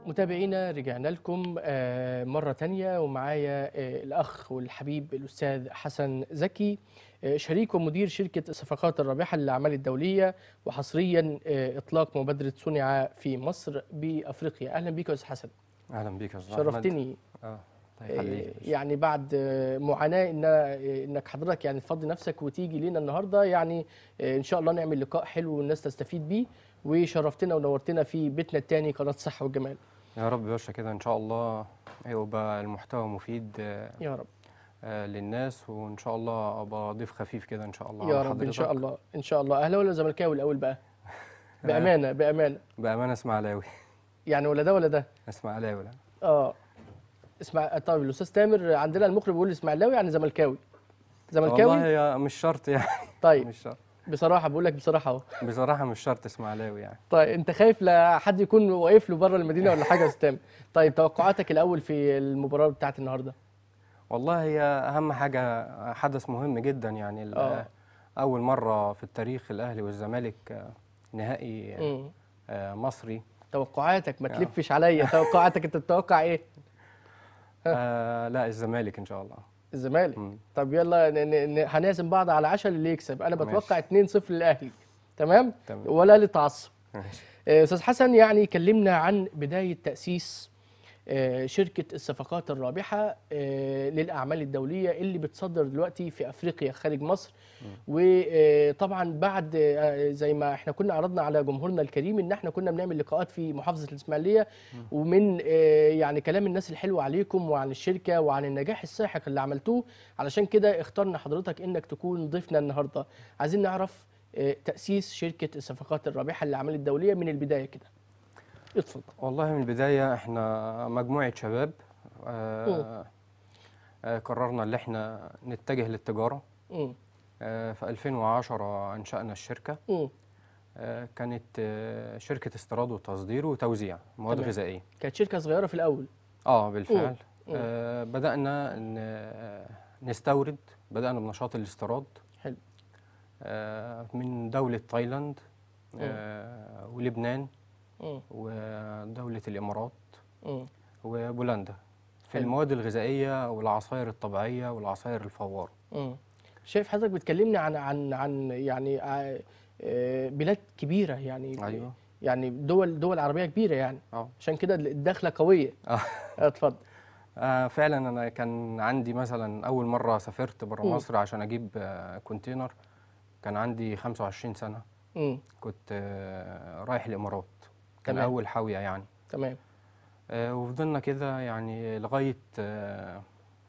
متابعينا رجعنا لكم آه، مرة تانية ومعايا آه، الأخ والحبيب الأستاذ حسن زكي آه، شريك ومدير شركة الصفقات الرابحة للأعمال الدولية وحصريا آه، إطلاق مبادرة صنع في مصر بأفريقيا أهلا بك يا أستاذ حسن اهلا بيك يا استاذ أحمد. شرفتني اه الله آه، يخليك يا باشا. يعني بعد آه، معاناة إن آه، إنك حضرتك يعني تفضي نفسك وتيجي لنا النهاردة يعني آه، إن شاء الله نعمل لقاء حلو والناس تستفيد بيه وشرفتنا ونورتنا في بيتنا التاني قناة الصحة والجمال يا رب يا باشا كده ان شاء الله يبقى المحتوى مفيد آه، يا رب آه، للناس وان شاء الله ابقى ضيف خفيف كده ان شاء الله يا على رب ان شاء حضرتك. الله ان شاء الله اهلاوي ولا زملكاوي الاول بقى بامانه بامانه بامانه اسماعيلاوي يعني ولا ده ولا ده اسماعيلاوي لا اه اسمع طيب الاستاذ تامر عندنا المخرج بيقول اسماعيلاوي يعني زملكاوي والله زملكاوي هي مش شرط يعني طيب مش شرط بصراحه بقول لك بصراحه اهو بصراحه مش شرط اسماعيلاوي يعني طيب انت خايف لا حد يكون واقف له بره المدينه ولا حاجه يا استاذ تامر طيب توقعاتك الاول في المباراه بتاعت النهارده والله هي اهم حاجه حدث مهم جدا يعني ال- آه. اول مره في التاريخ الاهلي والزمالك آه، نهائي امم آه، مصري توقعاتك ما آه. تلفش عليا توقعاتك انت تتوقع ايه آه لا الزمالك ان شاء الله الزمالك مم. طب يلا ن- ن- ن- هنعزم بعض على عشاء اللي يكسب انا بتوقع ماشي. 2-0 للاهلي تمام تمام ولا للتعصب ماشي. آه، استاذ حسن يعني كلمنا عن بدايه تاسيس آه، شركه الصفقات الرابحه آه، للاعمال الدوليه اللي بتصدر دلوقتي في افريقيا خارج مصر وطبعا بعد آه، زي ما احنا كنا عرضنا على جمهورنا الكريم ان احنا كنا بنعمل لقاءات في محافظه الاسماعيليه ومن آه، يعني كلام الناس الحلو عليكم وعن الشركه وعن النجاح الساحق اللي عملتوه علشان كده اخترنا حضرتك انك تكون ضيفنا النهارده عايزين نعرف آه، تاسيس شركه الصفقات الرابحه للاعمال الدوليه من البدايه كده اتفضل والله من البداية احنا مجموعة شباب آه آه قررنا ان احنا نتجه للتجارة مم. آه في 2010 انشأنا الشركة مم. آه كانت آه شركة استيراد وتصدير وتوزيع مواد تمام. غذائية كانت شركه صغيره في الاول اه بالفعل مم. آه بدأنا ن- آه، نستورد بدأنا بنشاط الاستيراد حلو آه من دولة تايلاند آه ولبنان مم. ودولة الإمارات مم. وبولندا في حلو. المواد الغذائية والعصائر الطبيعية والعصائر الفوارة مم. شايف حضرتك بتكلمني عن عن عن يعني ع- آه، بلاد كبيره يعني أيوة يعني دول دول عربيه كبيره يعني اه عشان كده الدخله قويه آه. اتفضل آه، فعلا أنا كان عندي مثلا أول مرة سافرت برا مم. مصر عشان أجيب آه، كونتينر كان عندي 25 سنة مم. كنت آه، رايح الإمارات كان تمام. أول حاوية يعني تمام آه، وفضلنا كده يعني لغاية آه،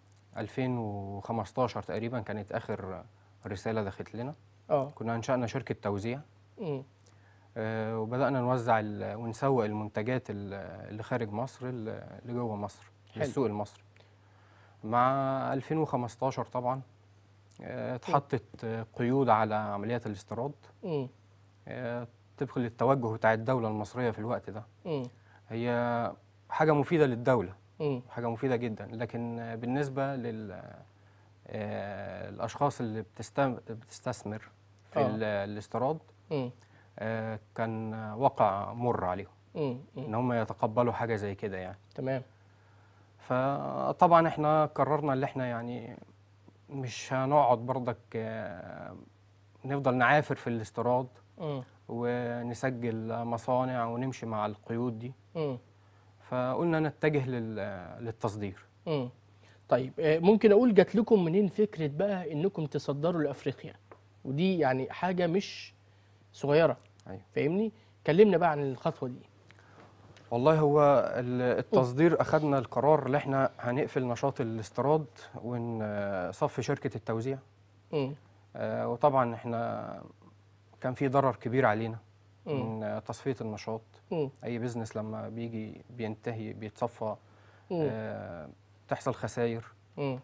2015 تقريبا كانت آخر رسالة دخلت لنا اه كنا أنشأنا شركة توزيع مم. آه، وبدأنا نوزع ال- ونسوق المنتجات ال- اللي خارج مصر ال- اللي جوه مصر حلو. للسوق المصري مع 2015 طبعا آه، اتحطت آه، قيود على عمليات الاستيراد مم. آه، طبقا للتوجه بتاع الدولة المصرية في الوقت ده مم. هي حاجة مفيدة للدولة مم. حاجة مفيدة جدا لكن آه، بالنسبة لل آه، الأشخاص اللي بتستم- بتستثمر في آه. ال- الاستيراد مم. آه، كان آه، واقع مر عليهم مم. مم. ان هم يتقبلوا حاجه زي كده يعني تمام فطبعا احنا قررنا ان احنا يعني مش هنقعد برضك آه، نفضل نعافر في الاستيراد مم. ونسجل مصانع ونمشي مع القيود دي مم. فقلنا نتجه لل- للتصدير مم. طيب آه، ممكن اقول جات لكم منين فكره بقى انكم تصدروا لافريقيا ودي يعني حاجه مش صغيره أيوة. فاهمني كلمنا بقى عن الخطوه دي والله هو ال- التصدير اخذنا القرار ان احنا هنقفل نشاط الاستيراد ونصفي شركه التوزيع مم. آه، وطبعا احنا كان في ضرر كبير علينا مم. من آه، تصفيه النشاط مم. اي بيزنس لما بيجي بينتهي بيتصفى مم. آه تحصل خسائر مم.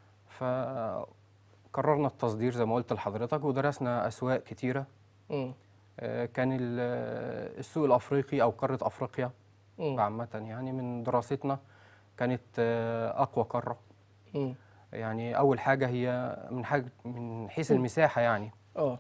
فقررنا التصدير زي ما قلت لحضرتك ودرسنا اسواق كتيره مم. آه كان ال- آه، السوق الافريقي او قاره افريقيا مم. عامه يعني من دراستنا كانت آه اقوى قاره مم. يعني اول حاجه هي من حاجه من حيث مم. المساحه يعني اه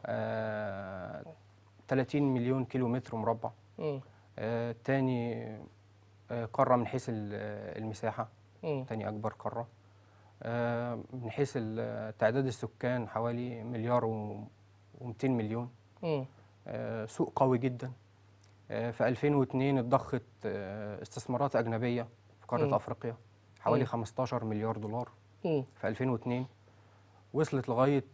آه 30 مليون كيلو متر مربع مم. آه تاني آه، قاره من حيث ال- المساحه مم. تاني اكبر قاره آه، من حيث ال- تعداد السكان حوالي مليار و200 مليون مم. آه، سوق قوي جدا آه، في 2002 اتضخت آه، استثمارات أجنبية في قارة مم. أفريقيا حوالي مم. 15 مليار دولار مم. في 2002 وصلت لغاية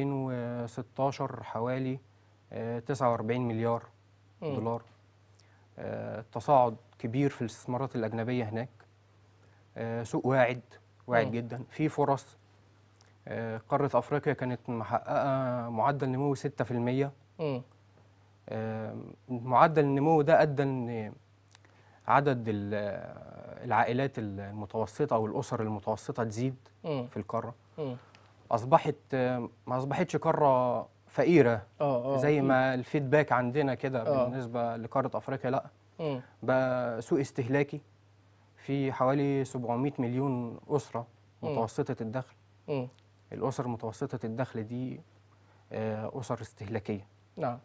2016 حوالي آه، 49 مليار مم. دولار آه، تصاعد كبير في الاستثمارات الأجنبية هناك آه، سوق واعد واعد مم. جدا في فرص آه، قارة أفريقيا كانت محققة معدل نمو 6% مم. آه، معدل النمو ده أدى إن عدد ال- العائلات المتوسطة أو الأسر المتوسطة تزيد مم. في القارة مم. أصبحت آه، ما أصبحتش قارة فقيرة اه اه زي أكيد. ما الفيدباك عندنا كده آه. بالنسبة لقارة أفريقيا لأ مم. بقى سوق استهلاكي في حوالي 700 مليون أسرة مم. متوسطة الدخل مم. الأسر متوسطة الدخل دي آه، أسر استهلاكية نعم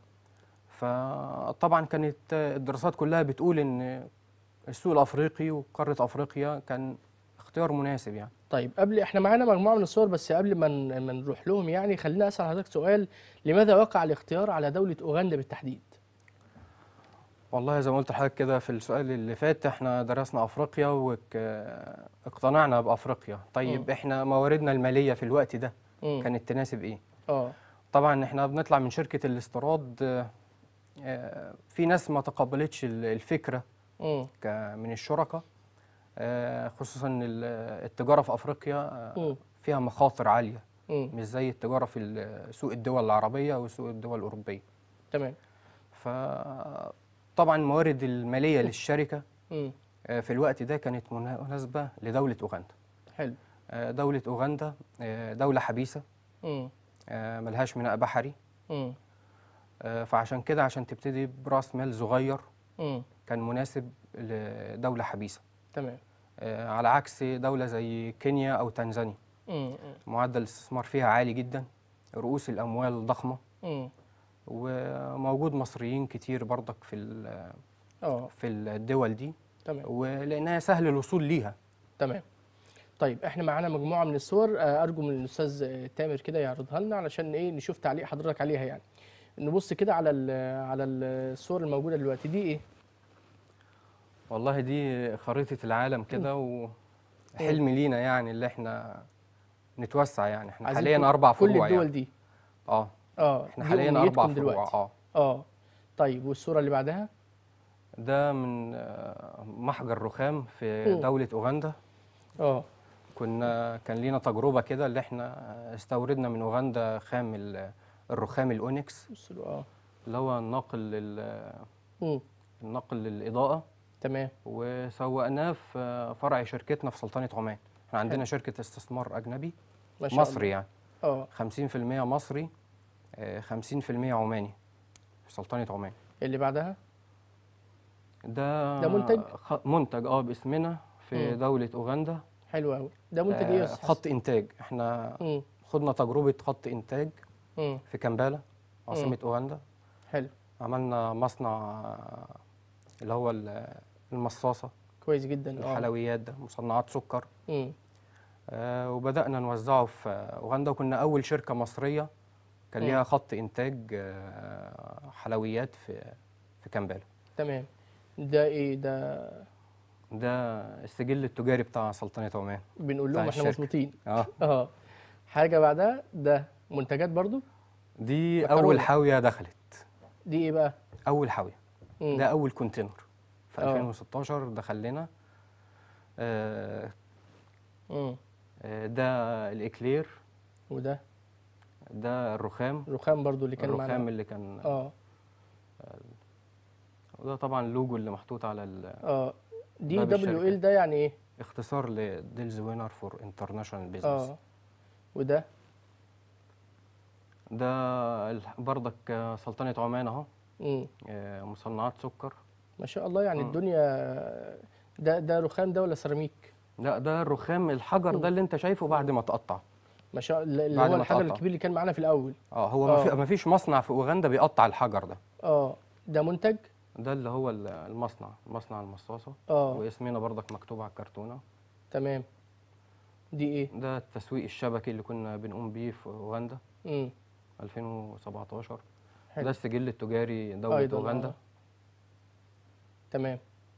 فطبعا كانت الدراسات كلها بتقول ان السوق الافريقي وقاره افريقيا كان اختيار مناسب يعني طيب قبل احنا معانا مجموعه من الصور بس قبل ما ن- ما نروح لهم يعني خلينا اسال حضرتك سؤال لماذا وقع الاختيار على دوله اوغندا بالتحديد؟ والله زي ما قلت لحضرتك كده في السؤال اللي فات احنا درسنا افريقيا واقتنعنا بافريقيا طيب مم. احنا مواردنا الماليه في الوقت ده مم. كانت تناسب ايه اه طبعا احنا بنطلع من شركه الاستيراد آه، آه، في ناس ما تقبلتش ال- الفكره مم. ك- من الشركاء آه، خصوصا ال- التجاره في افريقيا آه، مم. فيها مخاطر عاليه مم. مش زي التجارة في ال- سوق الدول العربية وسوق الدول الأوروبية تمام فطبعا الموارد المالية للشركة مم. آه، في الوقت ده كانت منا- مناسبة لدولة أوغندا حلو آه، دولة أوغندا آه، دولة حبيسة مم. آه، ملهاش ميناء بحري مم. آه، فعشان كده عشان تبتدي برأس مال صغير مم. كان مناسب لدولة حبيسة تمام آه، على عكس دولة زي كينيا أو تنزانيا مم. معدل الاستثمار فيها عالي جدا رؤوس الأموال ضخمة مم. وموجود مصريين كتير برضك في ال- اه في الدول دي تمام ولانها سهل الوصول ليها تمام طيب احنا معانا مجموعه من الصور آه، ارجو من الاستاذ آه، تامر كده يعرضها لنا علشان ايه نشوف تعليق حضرتك عليها يعني نبص كده على ال- على الصور الموجوده دلوقتي دي ايه والله دي خريطة العالم كده وحلم لينا يعني اللي احنا نتوسع يعني احنا عايزين حاليا كل- اربع كل فروع الدول يعني دي اه اه احنا دي حاليا اربع أمنيتكم فروع دلوقتي اه اه طيب والصوره اللي بعدها ده من آه، محجر رخام في مم. دولة اوغندا اه كنا كان لينا تجربة كده اللي احنا استوردنا من اوغندا خام ال- الرخام الاونكس بص له اه اللي هو الناقل لل- مم. الناقل للإضاءة تمام وسوقناه في فرع شركتنا في سلطنة عمان احنا عندنا شركة استثمار أجنبي ما شاء مصري الله يعني اه 50% مصري آه، 50% عماني في سلطنة عمان اللي بعدها ده ده منتج؟ خ- منتج اه باسمنا في مم. دولة أوغندا حلو قوي ده منتج ايه يا آه، استاذ خط إنتاج احنا مم. خدنا تجربة خط إنتاج مم. في كامبالا عاصمة أوغندا حلو عملنا مصنع آه، اللي هو ال- المصاصة كويس جدا اه الحلويات ده مصنعات سكر مم. آه، وبدأنا نوزعه في أوغندا وكنا أول شركة مصرية كان مم. ليها خط إنتاج آه، حلويات في في كامبالا تمام ده ايه ده ده السجل التجاري بتاع سلطنة عمان بنقول بتاع لهم احنا الشركة. مظبوطين اه اه حاجه بعدها ده منتجات برضو دي مكرونة. أول حاوية دخلت دي ايه بقى أول حاوية مم. ده أول كونتينر في آه. 2016 دخل لنا آه، مم. آه، ده الإكلير وده ده الرخام الرخام برضو اللي كان الرخام معانا اللي كان اه وده طبعا اللوجو اللي محطوط على ال- اه دي باب دبليو الشركة. ال ده يعني ايه اختصار لديلز وينر فور انترناشونال بيزنس اه وده ده ال- برضك آه، سلطنة عمان اهو مم. آه، مصنعات سكر ما شاء الله يعني مم. الدنيا ده ده رخام ده ولا سيراميك لا ده الرخام الحجر مم. ده اللي انت شايفه بعد ما تقطع ما شاء الله اللي بعد هو ما الحجر تقطع. الكبير اللي كان معانا في الاول اه هو ما آه. في ما فيش مصنع في اوغندا بيقطع الحجر ده اه ده منتج ده اللي هو ال- المصنع مصنع المصاصة اه واسمنا برضك مكتوب على الكرتونة تمام دي ايه ده التسويق الشبكي اللي كنا بنقوم بيه في أوغندا امم 2017 حلو. ده السجل التجاري دولة أيضاً، أوغندا آه. تمام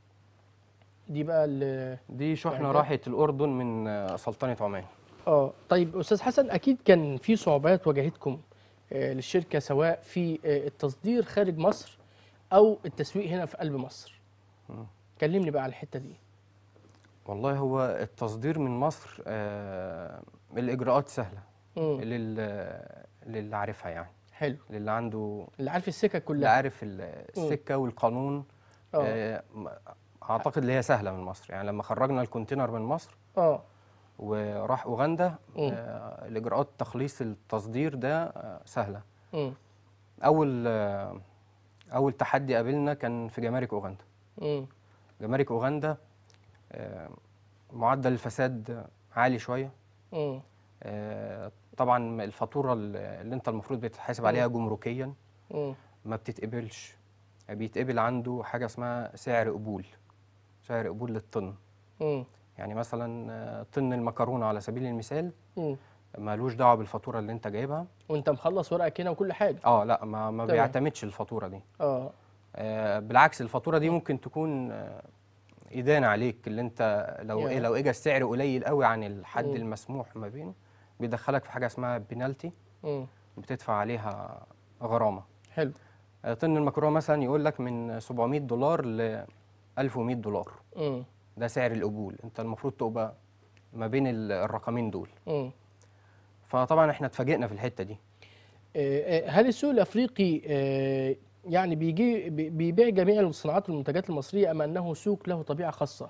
دي بقى ال دي شحنة يعني ده- راحت الأردن من آه، سلطنة عمان اه طيب استاذ حسن اكيد كان في صعوبات واجهتكم آه، للشركه سواء في آه، التصدير خارج مصر او التسويق هنا في قلب مصر مم. كلمني بقى على الحته دي والله هو التصدير من مصر آه، الإجراءات سهلة مم. لل للي عارفها يعني حلو للي عنده اللي عارف السكك اللي كلها عارف ال- السكة والقانون اه آه، م- أعتقد اللي هي سهلة من مصر يعني لما خرجنا الكونتينر من مصر اه وراح أوغندا مم. آه، الإجراءات تخليص التصدير ده آه، سهلة مم. أول آه، أول تحدي قابلنا كان في جمارك أوغندا مم. جمارك أوغندا آه، معدل الفساد عالي شوية مم. آه، طبعا الفاتورة اللي أنت المفروض بتتحاسب عليها جمركيا مم. ما بتتقبلش بيتقبل عنده حاجة اسمها سعر قبول سعر قبول للطن مم. يعني مثلا آه، طن المكرونة على سبيل المثال مم. مالوش دعوة بالفاتورة اللي انت جايبها وانت مخلص ورقك هنا وكل حاجه اه لا ما, ما تمام. بيعتمدش الفاتورة دي اه آه بالعكس الفاتورة دي ممكن تكون آه إدانة عليك اللي انت لو يا. إيه لو اجى السعر قليل قوي عن الحد مم. المسموح ما بينه بيدخلك في حاجة اسمها بينالتي مم. بتدفع عليها غرامة حلو آه، طن المكرونة مثلا يقول لك من 700 دولار ل 1100 دولار مم. ده سعر القبول انت المفروض تبقى ما بين ال- الرقمين دول مم. فطبعا احنا اتفاجئنا في الحته دي آه، آه، هل السوق الافريقي آه، يعني بيجي بي- بيبيع جميع الصناعات والمنتجات المصريه ام انه سوق له طبيعه خاصه؟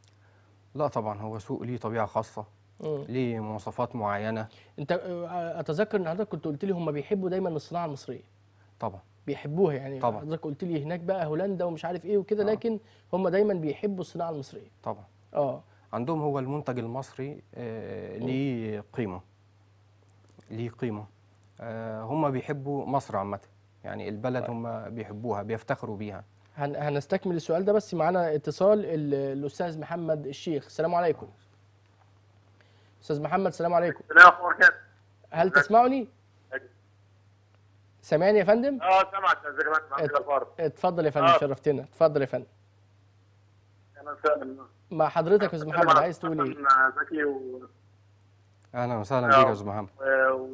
لا طبعا هو سوق ليه طبيعه خاصه مم. ليه مواصفات معينه انت آه، اتذكر ان حضرتك كنت قلت لي هم بيحبوا دايما الصناعه المصريه طبعا بيحبوها يعني طبعا. حضرتك قلت لي هناك بقى هولندا ومش عارف ايه وكده آه. لكن هم دايما بيحبوا الصناعه المصريه طبعا اه عندهم هو المنتج المصري آه، ليه قيمه ليه قيمه آه، هم بيحبوا مصر عامه يعني البلد هم بيحبوها بيفتخروا بيها هن هنستكمل السؤال ده بس معانا اتصال ال- الاستاذ محمد الشيخ السلام عليكم استاذ محمد السلام عليكم السلام عليكم هل تسمعني سامعني يا فندم اه سمعت ازيك يا فندم عامل ايه الاخبار؟ اتفضل يا فندم آه. شرفتنا اتفضل يا فندم انا سامع مع حضرتك يا استاذ محمد عايز تقول ايه حسن زكي و... اهلا وسهلا آه. بيك يا استاذ محمد و...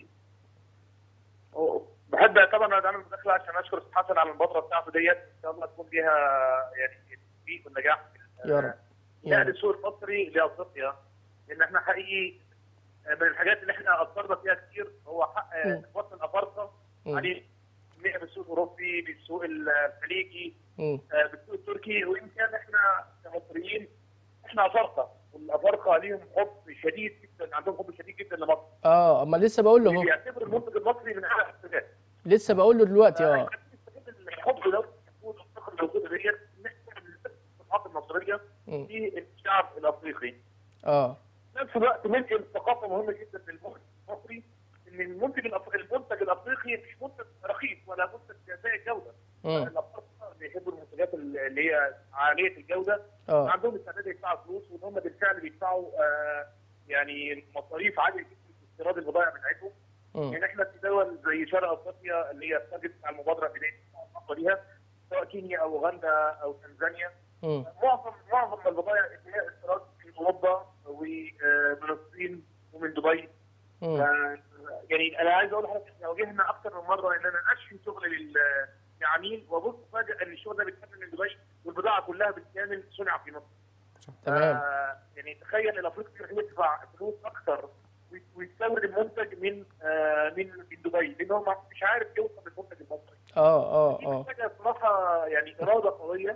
و... بحب طبعا انا من داخل عشان اشكر استاذ حسن على المبادره بتاعته ديت ان شاء الله تكون فيها يعني التوفيق والنجاح في يا رب يا نقل رب السوق المصري لافريقيا لان احنا حقيقي من الحاجات اللي احنا اثرنا فيها كتير هو حق مم. اخواتنا الافارقه مم. عليه كمية بالسوق الاوروبي بالسوق الخليجي مم. آه، بالسوق التركي وان كان احنا كمصريين احنا افارقه والافارقه ليهم حب شديد جدا عندهم حب شديد جدا لمصر اه اما لسه بقول له اهو بيعتبر المنتج المصري من اعلى المنتجات لسه بقول له دلوقتي اه نستغل الحب ده والثقه الموجوده ديت ان احنا نستخدم الصفحات المصريه مم. في الشعب الافريقي اه في نفس الوقت ننقل ثقافه مهمه جدا للمنتج المصري ان المنتج الأف- المنتج الافريقي مش منتج رخيص ولا منتج سيء الجوده مم. الافارقه بيحبوا المنتجات اللي هي عاليه الجوده اه عندهم استعداد يدفعوا فلوس وان هم بالفعل بيدفعوا آه يعني مصاريف عاليه جدا في استيراد البضائع بتاعتهم مم. يعني احنا في دول زي شرق افريقيا اللي هي التارجت بتاع المبادره بدايه الخطوه ليها سواء كينيا او اوغندا او تنزانيا مم. معظم معظم البضائع اللي هي استيراد من اوروبا ومن الصين ومن دبي مم. ف- يعني انا عايز اقول لحضرتك احنا واجهنا اكثر من مره ان انا اشفي شغل لل- للعميل وابص فجاه ان الشغل ده بيتكلم من دبي والبضاعه كلها بالكامل صنع في مصر. تمام آه يعني تخيل الافريقي يروح يدفع فلوس اكثر وي- ويستورد المنتج من آه من من دبي لان هو مش عارف يوصل للمنتج المصري. اه اه دي اه محتاجه صراحه يعني اراده قويه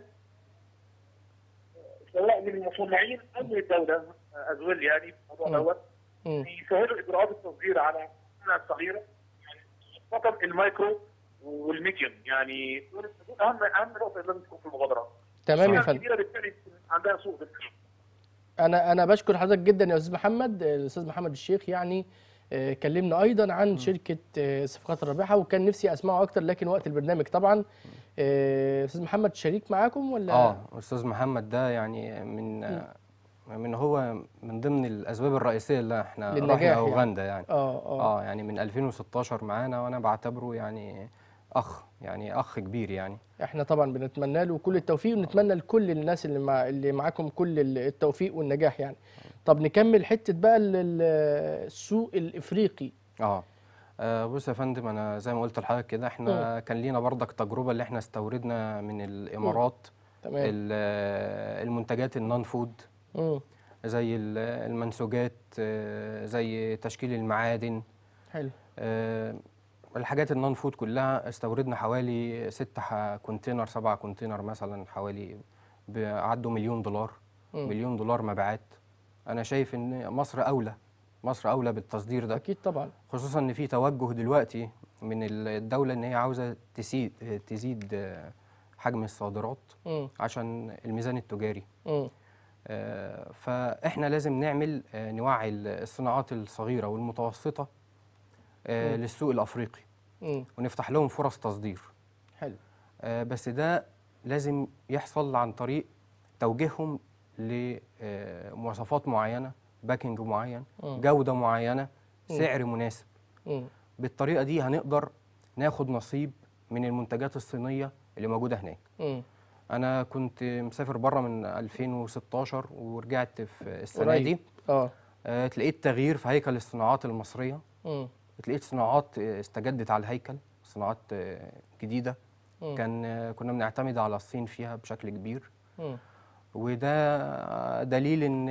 آه، سواء من المصنعين او من الدوله آه، ازول يعني في الموضوع مم. دوت مم. بيسهلوا اجراءات التصدير على الصناعه الصغيره يعني خاصه المايكرو والميديوم يعني دول دول اهم اهم نقطه لازم تكون في المبادره. تمام يا الصناعة فندم الكبيره بالتالي عندها سوق بالفعل. انا انا بشكر حضرتك جدا يا استاذ محمد الاستاذ محمد الشيخ يعني آه، كلمنا ايضا عن شركه آه، الصفقات الرابحه وكان نفسي اسمعه اكتر لكن وقت البرنامج طبعا آه، استاذ محمد شريك معاكم ولا اه استاذ محمد ده يعني من من هو من ضمن الاسباب الرئيسيه اللي احنا للنجاح رحنا يعني. اوغندا يعني اه اه اه يعني من 2016 معانا وانا بعتبره يعني اخ يعني اخ كبير يعني احنا طبعا بنتمنى له كل التوفيق ونتمنى لكل الناس اللي مع اللي معاكم كل ال- التوفيق والنجاح يعني طب نكمل حته بقى ال- ال- السوق الافريقي اه آه، بص يا فندم انا زي ما قلت لحضرتك كده احنا كان لينا برضك تجربه اللي احنا استوردنا من الامارات تمام ال- آه، المنتجات النون فود امم زي ال- المنسوجات آه، زي تشكيل المعادن حلو آه، الحاجات النون فود كلها استوردنا حوالي ست ح- كونتينر سبعة كونتينر مثلا حوالي عدوا مليون دولار مم. مليون دولار مبيعات انا شايف ان مصر اولى مصر اولى بالتصدير ده اكيد طبعا خصوصا ان في توجه دلوقتي من الدوله ان هي عاوزه تزيد تزيد آه، حجم الصادرات امم عشان الميزان التجاري امم آه، فاحنا لازم نعمل آه، نوعي الصناعات الصغيره والمتوسطه آه، مم. للسوق الافريقي امم ونفتح لهم فرص تصدير حلو آه، بس ده لازم يحصل عن طريق توجيههم لمواصفات معينه باكينج معين مم. جوده معينه مم. سعر مناسب امم بالطريقه دي هنقدر ناخد نصيب من المنتجات الصينيه اللي موجوده هناك امم انا كنت مسافر بره من 2016 ورجعت في السنه قريب. دي اه آه، تلاقيت تغيير في هيكل الصناعات المصريه امم تلاقيت صناعات آه، استجدت على الهيكل صناعات آه، جديده مم. كان آه، كنا بنعتمد على الصين فيها بشكل كبير امم وده دليل ان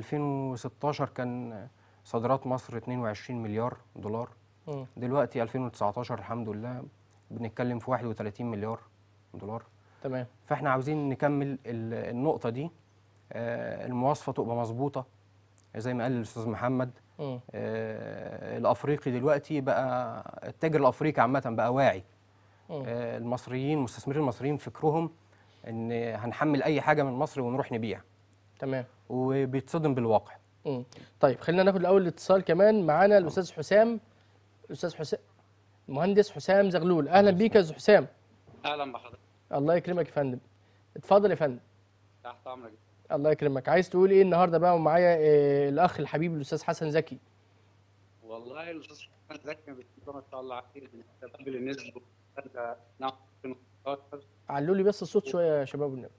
2016 كان صادرات مصر 22 مليار دولار امم دلوقتي 2019 الحمد لله بنتكلم في 31 مليار دولار تمام فاحنا عاوزين نكمل ال- النقطة دي آه، المواصفة تبقى مظبوطة زي ما قال الأستاذ محمد امم آه، الأفريقي دلوقتي بقى التاجر الأفريقي عامة بقى واعي مم. آه، المصريين المستثمرين المصريين فكرهم إن هنحمل أي حاجة من مصر ونروح نبيع تمام وبيتصدم بالواقع امم طيب خلينا ناخد الاول الاتصال كمان معانا الاستاذ حسام الاستاذ حسام المهندس حسام زغلول اهلا بيك يا استاذ حسام اهلا بحضرتك الله يكرمك يا فندم اتفضل يا فندم تحت امرك الله يكرمك عايز تقول ايه النهارده بقى ومعايا آه، الاخ الحبيب الاستاذ حسن زكي والله الاستاذ محمد زكي بسم الله ما شاء الله عليه من الشباب اللي نزلوا هذا نعم 2016 علوا لي بس الصوت شويه يا شباب والنبي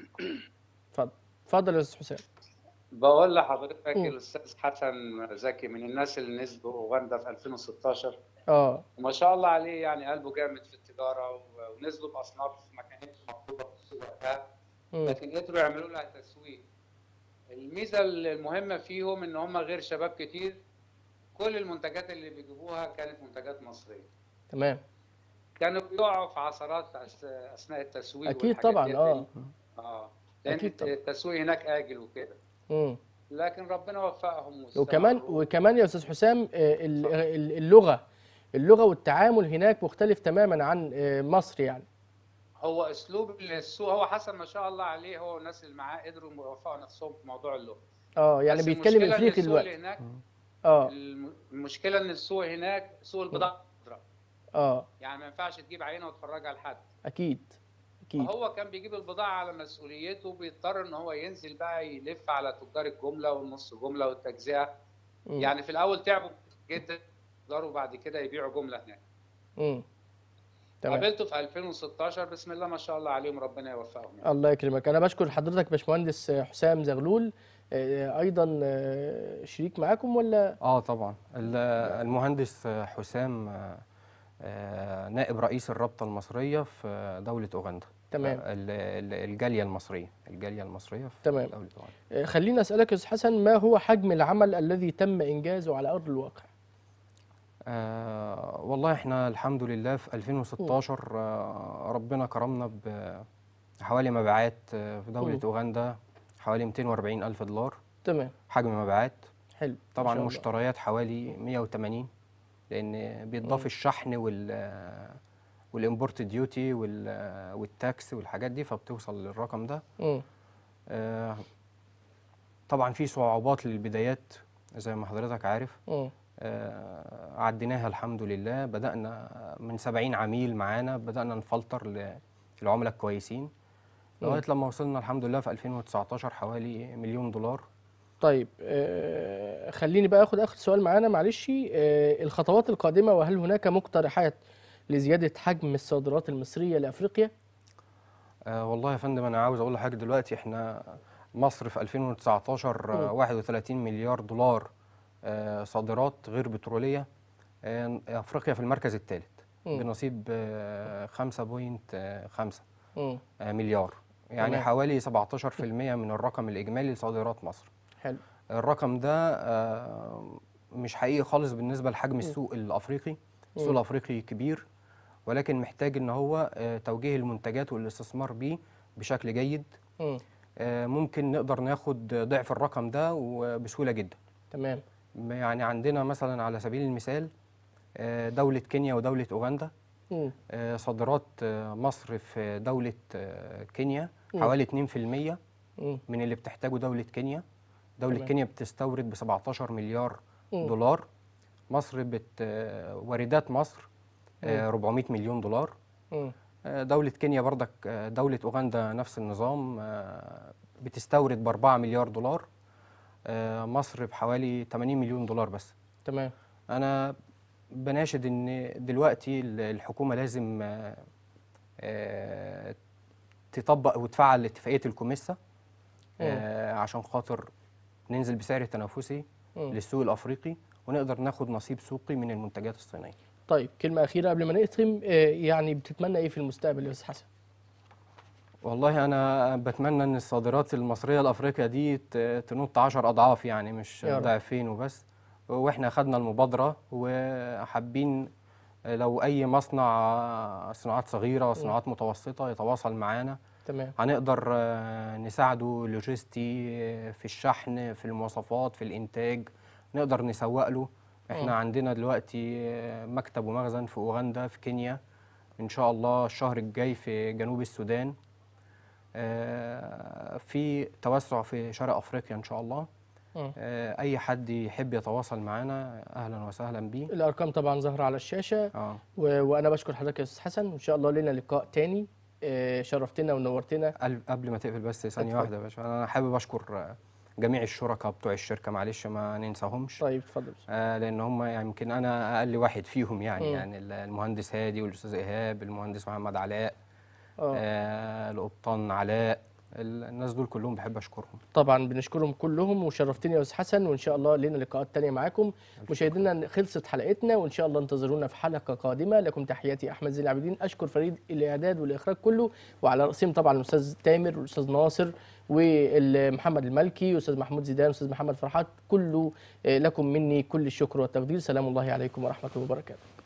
اتفضل اتفضل يا استاذ حسام بقول لحضرتك مم. الاستاذ حسن زكي من الناس اللي نزلوا اوغندا في 2016 اه وما شاء الله عليه يعني قلبه جامد في التجاره و- ونزلوا باصناف ما كانتش مطلوبه في السوق وقتها مم. لكن قدروا يعملوا لها تسويق الميزه المهمه فيهم ان هم غير شباب كتير كل المنتجات اللي بيجيبوها كانت منتجات مصريه تمام كانوا بيقعوا في عثرات أس- اثناء التسويق اكيد والحاجات طبعا دي. اه اه لان أكيد طبعاً. التسويق هناك اجل وكده مم. لكن ربنا وفقهم وكمان واستمروا. وكمان يا استاذ حسام آه، ال- ال- اللغه اللغه والتعامل هناك مختلف تماما عن آه، مصر يعني هو اسلوب السوق هو حسن ما شاء الله عليه هو والناس اللي معاه قدروا يوفقوا نفسهم في موضوع اللغه اه يعني بس بيتكلم المشكلة إن افريقي السوق اللي دلوقتي هناك اه الم- المشكله ان السوق هناك سوق البضاعه خضراء. اه يعني ما ينفعش تجيب عينه وتفرجها لحد اكيد اكيد فهو كان بيجيب البضاعه على مسؤوليته بيضطر ان هو ينزل بقى يلف على تجار الجمله والنص جمله والتجزئه مم. يعني في الاول تعبوا جدا يقدروا بعد كده يبيعوا جمله هناك مم. تمام قابلته في 2016 بسم الله ما شاء الله عليهم ربنا يوفقهم يعني. الله يكرمك انا بشكر حضرتك باشمهندس حسام زغلول آه، ايضا آه، شريك معاكم ولا اه طبعا ال- المهندس حسام آه، آه، نائب رئيس الرابطة المصرية في دولة أوغندا تمام. آه، ال- ال- الجالية المصرية الجالية المصرية في تمام. دولة أوغندا آه، خليني اسالك يا استاذ حسن ما هو حجم العمل الذي تم انجازه على ارض الواقع آه والله احنا الحمد لله في 2016 آه ربنا كرمنا بحوالي مبيعات آه، في دولة مم. أوغندا حوالي 240 ألف دولار تمام حجم مبيعات حلو ما طبعا شاء الله. المشتريات حوالي 180 لأن بيتضاف مم. الشحن وال والإمبورت ديوتي وال والتاكس والحاجات دي فبتوصل للرقم ده مم. آه طبعا في صعوبات للبدايات زي ما حضرتك عارف مم. آه، عديناها الحمد لله بدأنا من 70 عميل معانا بدأنا نفلتر ل العملاء الكويسين لغايه لما وصلنا الحمد لله في 2019 حوالي مليون دولار طيب آه خليني بقى اخد اخر سؤال معانا معلش آه الخطوات القادمه وهل هناك مقترحات لزياده حجم الصادرات المصريه لافريقيا؟ آه والله يا فندم انا عاوز اقول لحضرتك دلوقتي احنا مصر في 2019 آه 31 مليار دولار آه صادرات غير بتروليه آه افريقيا في المركز الثالث مم. بنصيب آه 5.5 مم. آه مليار يعني تمام. حوالي 17% من الرقم الاجمالي لصادرات مصر حلو الرقم ده آه، مش حقيقي خالص بالنسبه لحجم السوق الافريقي السوق مم. الافريقي كبير ولكن محتاج ان هو آه، توجيه المنتجات والاستثمار بيه بشكل جيد مم. آه، ممكن نقدر ناخد ضعف الرقم ده وبسهوله جدا تمام يعني عندنا مثلا على سبيل المثال آه، دولة كينيا ودولة أوغندا مم. آه، صادرات آه، مصر في دولة آه، كينيا مم. حوالي 2% مم. من اللي بتحتاجه دولة كينيا دولة تمام. كينيا بتستورد ب 17 مليار مم. دولار مصر بت آه، واردات مصر آه، 400 مليون دولار مم. آه، دولة كينيا بردك آه، دولة أوغندا نفس النظام آه، بتستورد ب 4 مليار دولار آه، مصر بحوالي 80 مليون دولار بس تمام أنا بناشد إن دلوقتي ال- الحكومة لازم آه، آه، تطبق وتفعل اتفاقية الكوميسا آه، عشان خاطر ننزل بسعر تنافسي مم. للسوق الأفريقي ونقدر ناخد نصيب سوقي من المنتجات الصينية طيب كلمه اخيره قبل ما نختم آه يعني بتتمنى ايه في المستقبل يا استاذ حسن؟ والله انا بتمنى ان الصادرات المصريه لافريقيا دي ت- تنط 10 اضعاف يعني مش يا رب. ضعفين وبس واحنا خدنا المبادره وحابين لو اي مصنع صناعات صغيره صناعات متوسطه يتواصل معانا تمام هنقدر آه، نساعده لوجستي آه، في الشحن في المواصفات في الانتاج نقدر نسوق له احنا مم. عندنا دلوقتي آه، مكتب ومخزن في اوغندا في كينيا ان شاء الله الشهر الجاي في جنوب السودان آه، في توسع في شرق افريقيا ان شاء الله مم. آه، اي حد يحب يتواصل معنا اهلا وسهلا بيه الارقام طبعا ظاهره على الشاشه اه و... وانا بشكر حضرتك يا استاذ حسن وان شاء الله لنا لقاء تاني آه شرفتنا ونورتنا قل- قبل ما تقفل بس ثانيه اتفضل. واحده يا باشا انا حابب اشكر آه، جميع الشركاء بتوع الشركه معلش ما ننساهمش طيب اتفضل آه لان هم يعني يمكن انا اقل واحد فيهم يعني مم. يعني ال- المهندس هادي والاستاذ ايهاب المهندس محمد علاء اه آه القبطان علاء ال- الناس دول كلهم بحب اشكرهم طبعا بنشكرهم كلهم وشرفتني يا استاذ حسن وان شاء الله لنا لقاءات تانية معاكم مشاهدينا خلصت حلقتنا وان شاء الله انتظرونا في حلقه قادمه لكم تحياتي احمد زين العابدين اشكر فريد الاعداد والاخراج كله وعلى راسهم طبعا الاستاذ تامر والاستاذ ناصر ومحمد الملكي والاستاذ محمود زيدان والاستاذ محمد فرحات كله آه، لكم مني كل الشكر والتقدير سلام الله عليكم ورحمه الله وبركاته